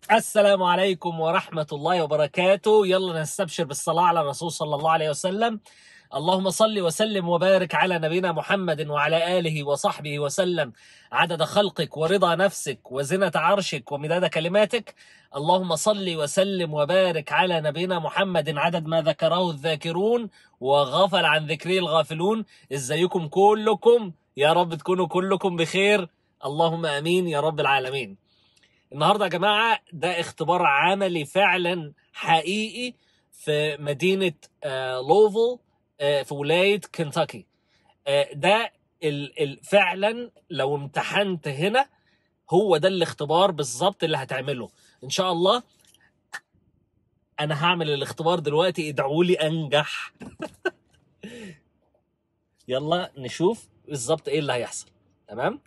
السلام عليكم ورحمة الله وبركاته يلا نستبشر بالصلاة على الرسول صلى الله عليه وسلم اللهم صل وسلم وبارك على نبينا محمد وعلى آله وصحبه وسلم عدد خلقك ورضا نفسك وزنة عرشك ومداد كلماتك اللهم صل وسلم وبارك على نبينا محمد عدد ما ذكره الذاكرون وغفل عن ذكره الغافلون ازيكم كلكم يا رب تكونوا كلكم بخير اللهم امين يا رب العالمين النهارده يا جماعه ده اختبار عملي فعلا حقيقي في مدينه آه، لوفل آه، في ولايه كنتاكي آه، ده ال- ال- فعلا لو امتحنت هنا هو ده الاختبار بالظبط اللي هتعمله ان شاء الله انا هعمل الاختبار دلوقتي ادعوا لي انجح يلا نشوف بالظبط ايه اللي هيحصل تمام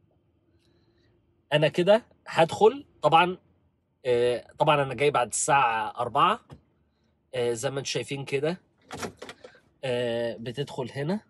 انا كده هدخل طبعا آه، طبعا انا جاي بعد الساعه 4 آه، زي ما انتم شايفين كده آه، بتدخل هنا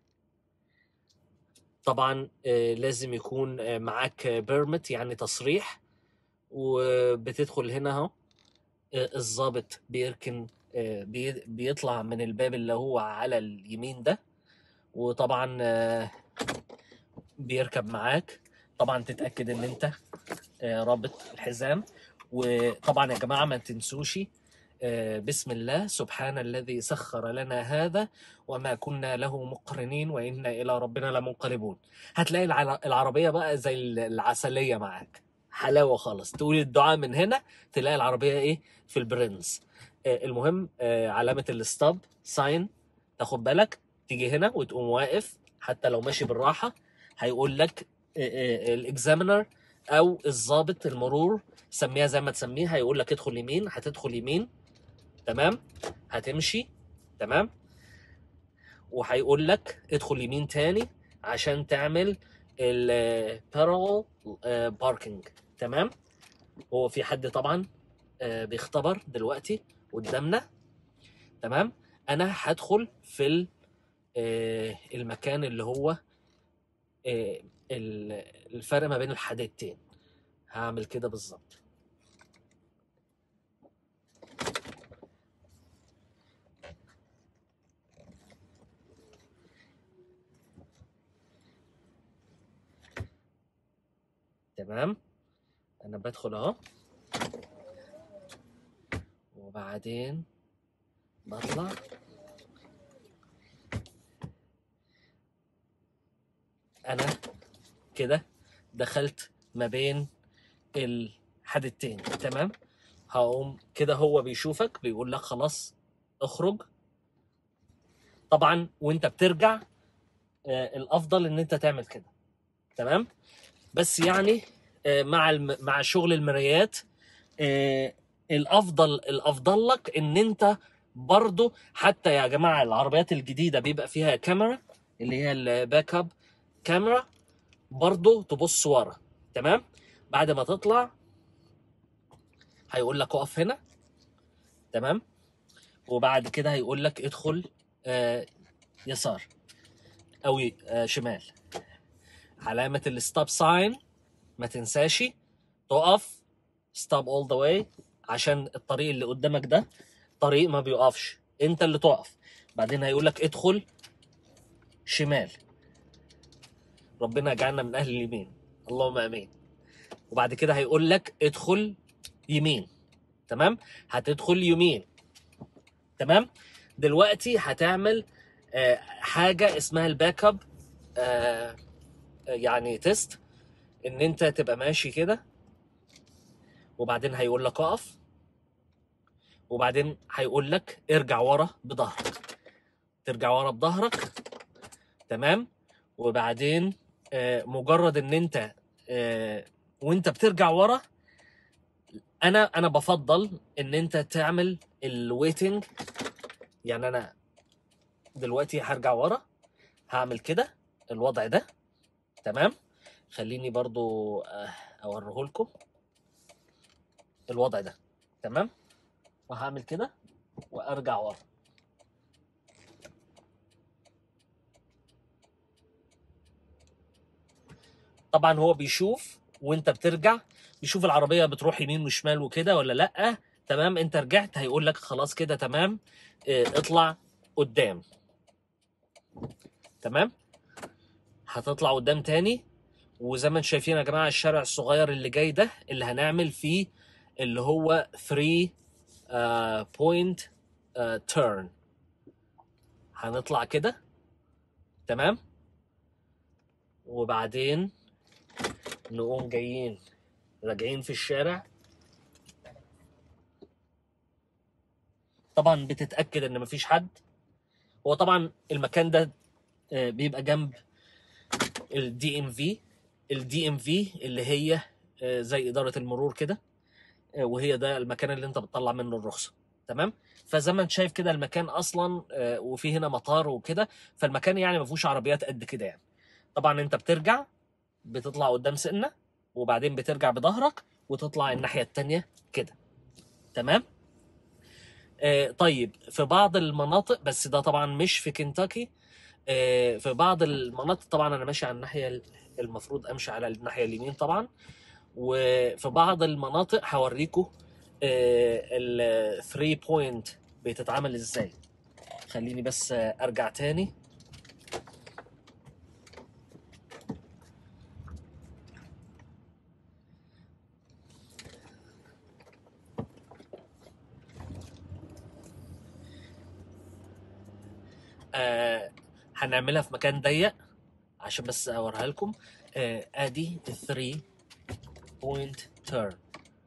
طبعا آه، لازم يكون آه، معاك بيرمت يعني تصريح وبتدخل هنا اهو آه، الضابط بيركن آه، بي- بيطلع من الباب اللي هو على اليمين ده وطبعا آه، بيركب معاك طبعا تتاكد ان انت آه، رابط الحزام وطبعا يا جماعه ما تنسوش آه، بسم الله سبحان الذي سخر لنا هذا وما كنا له مقرنين وانا الى ربنا لمنقلبون هتلاقي الع- العربيه بقى زي العسليه معاك حلاوه خالص تقول الدعاء من هنا تلاقي العربيه ايه في البرنس آه، المهم آه، علامه الستوب ساين تاخد بالك تيجي هنا وتقوم واقف حتى لو ماشي بالراحه هيقول لك الاكزامينر او الضابط المرور سميها زي ما تسميها هيقول لك ادخل يمين هتدخل يمين تمام هتمشي تمام وهيقول لك ادخل يمين تاني عشان تعمل البارل باركينج تمام هو في حد طبعا آه، بيختبر دلوقتي قدامنا تمام انا هدخل في ال- آه، المكان اللي هو آه، ال- الفرق ما بين الحديدتين هعمل كده بالظبط تمام انا بدخل اهو وبعدين بطلع انا كده دخلت ما بين الحدتين تمام هقوم كده هو بيشوفك بيقول لك خلاص اخرج طبعا وانت بترجع آه، الافضل ان انت تعمل كده تمام بس يعني آه، مع الم... مع شغل المرايات آه، الافضل الافضل لك ان انت برضو حتى يا جماعه العربيات الجديده بيبقى فيها كاميرا اللي هي الباك اب كاميرا برضو تبص ورا تمام بعد ما تطلع هيقول لك اقف هنا تمام وبعد كده هيقول لك ادخل آه يسار او ي- آه شمال علامه الستوب ساين ما تنساش تقف ستوب اول ذا واي عشان الطريق اللي قدامك ده طريق ما بيقفش انت اللي تقف بعدين هيقول لك ادخل شمال ربنا يجعلنا من اهل اليمين اللهم امين وبعد كده هيقول لك ادخل يمين تمام هتدخل يمين تمام دلوقتي هتعمل آه، حاجه اسمها الباك اب آه، يعني تيست ان انت تبقى ماشي كده وبعدين هيقول لك اقف وبعدين هيقول لك ارجع ورا بظهرك ترجع ورا بظهرك تمام وبعدين آه، مجرد ان انت آه، وانت بترجع ورا انا انا بفضل ان انت تعمل الويتنج يعني انا دلوقتي هرجع ورا هعمل كده الوضع ده تمام خليني برضو آه، اوريه لكم الوضع ده تمام وهعمل كده وارجع ورا طبعا هو بيشوف وانت بترجع يشوف العربيه بتروح يمين وشمال وكده ولا لا تمام انت رجعت هيقول لك خلاص كده تمام اه، اطلع قدام تمام هتطلع قدام تاني وزي ما انتم شايفين يا جماعه الشارع الصغير اللي جاي ده اللي هنعمل فيه اللي هو 3 بوينت تيرن هنطلع كده تمام وبعدين نقوم جايين راجعين في الشارع طبعا بتتاكد ان مفيش حد هو طبعا المكان ده آه، بيبقى جنب الدي ام في الدي ام في اللي هي آه، زي اداره المرور كده آه، وهي ده المكان اللي انت بتطلع منه الرخصه تمام فزي ما انت شايف كده المكان اصلا آه، وفي هنا مطار وكده فالمكان يعني ما فيهوش عربيات قد كده يعني طبعا انت بترجع بتطلع قدام سنه وبعدين بترجع بظهرك وتطلع الناحيه التانيه كده تمام آه، طيب في بعض المناطق بس ده طبعا مش في كنتاكي آه، في بعض المناطق طبعا انا ماشي على الناحيه ال- المفروض امشي على الناحيه اليمين طبعا وفي بعض المناطق هوريكم ال 3 بوينت بتتعمل ازاي خليني بس آه، ارجع تاني آه هنعملها في مكان ضيق عشان بس اوريها لكم آه ادي 3 بوينت تيرن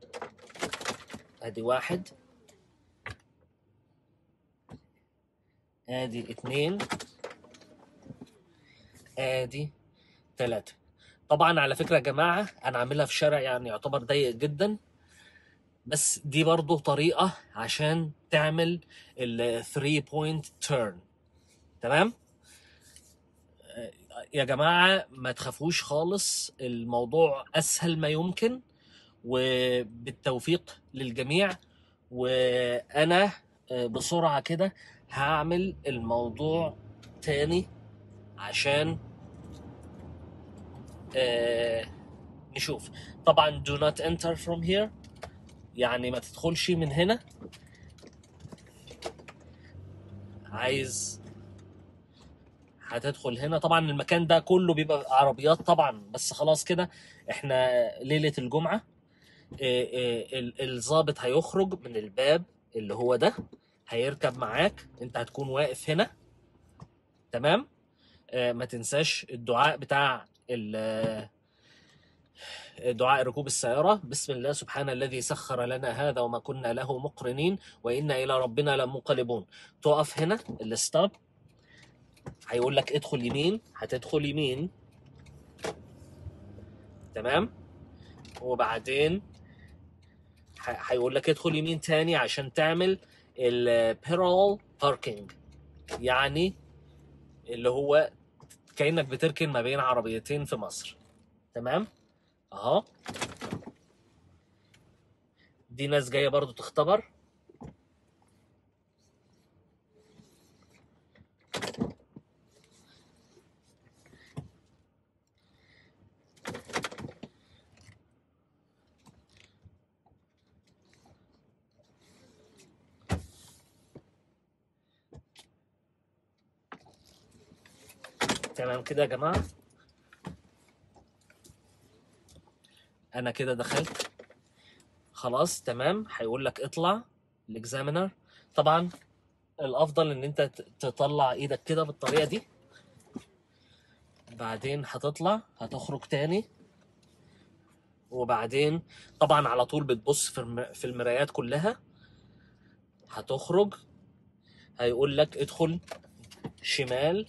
ادي واحد ادي اتنين ادي تلاتة طبعا على فكرة يا جماعة انا عاملها في شارع يعني يعتبر ضيق جدا بس دي برضو طريقة عشان تعمل ال 3 بوينت تيرن تمام يا جماعة ما تخافوش خالص الموضوع أسهل ما يمكن وبالتوفيق للجميع وأنا آه، بسرعة كده هعمل الموضوع تاني عشان آه، نشوف طبعا do not enter from here يعني ما تدخلش من هنا عايز هتدخل هنا طبعا المكان ده كله بيبقى عربيات طبعا بس خلاص كده احنا ليلة الجمعة إيه إيه ال- الضابط هيخرج من الباب اللي هو ده هيركب معاك انت هتكون واقف هنا تمام آه، ما تنساش الدعاء بتاع ال- دعاء ركوب السيارة بسم الله سبحان الذي سخر لنا هذا وما كنا له مقرنين وإنا إلى ربنا لمنقلبون تقف هنا الستوب هيقول لك ادخل يمين هتدخل يمين تمام وبعدين ح- هيقول لك ادخل يمين تاني عشان تعمل البيرول باركينج يعني اللي هو كأنك بتركن ما بين عربيتين في مصر تمام اهو دي ناس جايه برضو تختبر تمام كده يا جماعه انا كده دخلت خلاص تمام هيقول لك اطلع الاكزامينر طبعا الافضل ان انت ت- تطلع ايدك كده بالطريقه دي بعدين هتطلع هتخرج تاني وبعدين طبعا على طول بتبص في الم- في المرايات كلها هتخرج هيقول لك ادخل شمال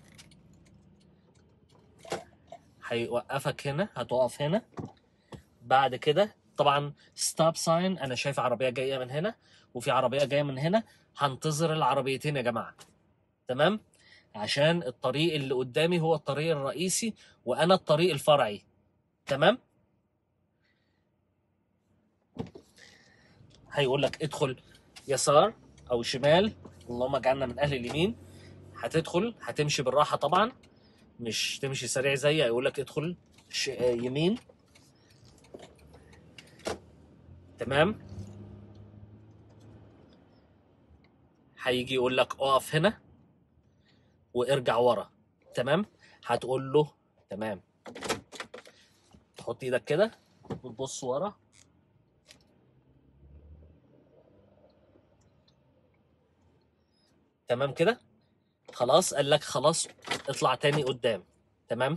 هيوقفك هنا هتقف هنا بعد كده طبعا ستوب ساين انا شايف عربيه جايه من هنا وفي عربيه جايه من هنا هنتظر العربيتين يا جماعه تمام عشان الطريق اللي قدامي هو الطريق الرئيسي وانا الطريق الفرعي تمام هيقول لك ادخل يسار او شمال اللهم اجعلنا من اهل اليمين هتدخل هتمشي بالراحه طبعا مش تمشي سريع زي هيقول لك ادخل ش... آه، يمين تمام هيجي يقول لك اقف هنا وارجع ورا تمام هتقول له تمام تحط ايدك كده وتبص ورا تمام كده خلاص قال لك خلاص اطلع تاني قدام تمام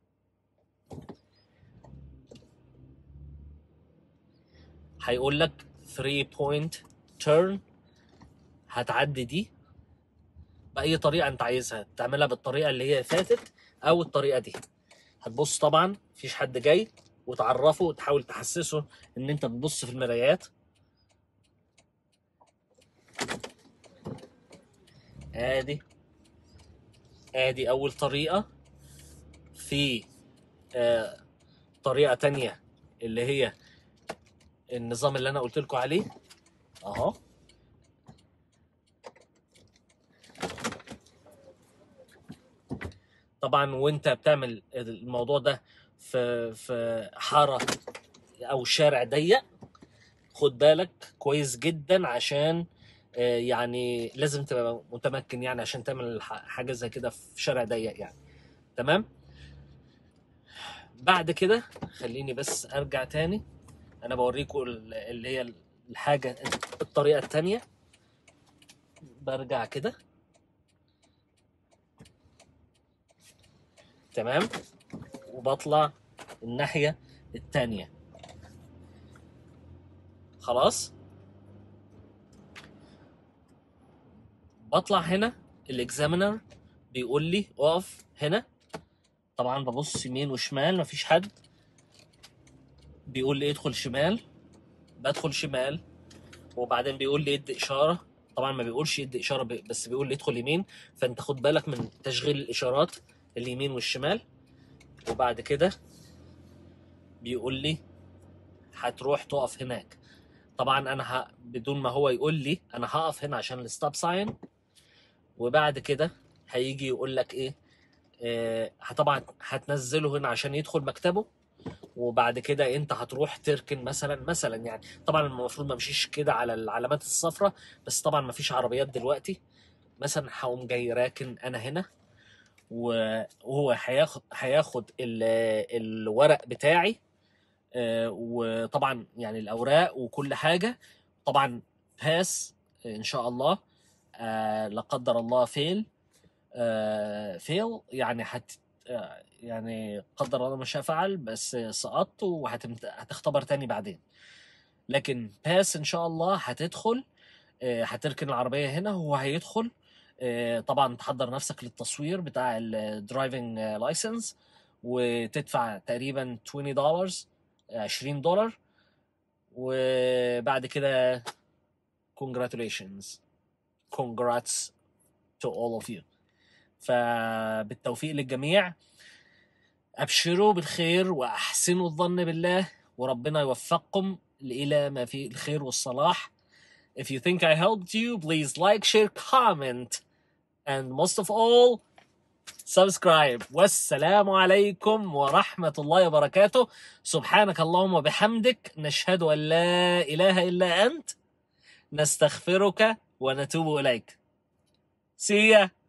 هيقول لك 3 point turn هتعدي دي بأي طريقة أنت عايزها تعملها بالطريقة اللي هي فاتت أو الطريقة دي هتبص طبعا مفيش حد جاي وتعرفه وتحاول تحسسه إن أنت بتبص في المرايات ادي ادي اول طريقة في آه طريقة تانية اللي هي النظام اللي انا قلت لكم عليه اهو طبعا وانت بتعمل الموضوع ده في في حارة او شارع ضيق خد بالك كويس جدا عشان آه، يعني لازم تبقى متمكن يعني عشان تعمل ح- حاجة زي كده في شارع ضيق يعني تمام بعد كده خليني بس ارجع تاني انا بوريكم ال- اللي هي الحاجة الطريقة التانية برجع كده تمام وبطلع الناحية التانية خلاص بطلع هنا الاكزامينر بيقول لي اقف هنا طبعا ببص يمين وشمال مفيش حد بيقول لي ادخل شمال بدخل شمال وبعدين بيقول لي ادي اشاره طبعا ما بيقولش ادي اشاره ب- بس بيقول لي ادخل يمين فانت خد بالك من تشغيل الاشارات اليمين والشمال وبعد كده بيقول لي هتروح تقف هناك طبعا انا ه... بدون ما هو يقول لي انا هقف هنا عشان الستوب ساين وبعد كده هيجي يقول لك ايه آه طبعا هتنزله هنا عشان يدخل مكتبه وبعد كده انت هتروح تركن مثلا مثلا يعني طبعا المفروض ما امشيش كده على العلامات الصفراء بس طبعا ما فيش عربيات دلوقتي مثلا هقوم جاي راكن انا هنا و- وهو هياخد هياخد ال- الورق بتاعي آه، وطبعا يعني الاوراق وكل حاجه طبعا باس ان شاء الله آه، لا قدر الله فيل فيل يعني هت آه، يعني قدر الله ما شاء فعل بس سقطت وهتختبر تاني بعدين لكن باس ان شاء الله هتدخل آه، هتركن العربيه هنا هو هيدخل آه، طبعا تحضر نفسك للتصوير بتاع الدرايفنج لايسنس وتدفع تقريبا 20 دولار 20 دولار وبعد كده congratulations congrats to all of you فبالتوفيق للجميع ابشروا بالخير واحسنوا الظن بالله وربنا يوفقكم الى ما فيه الخير والصلاح If you think I helped you, please like, share, comment, and most of all, subscribe. والسلام عليكم ورحمة الله وبركاته. سبحانك اللهم وبحمدك نشهد أن لا إله إلا أنت نستغفرك ونتوب إليك. See ya.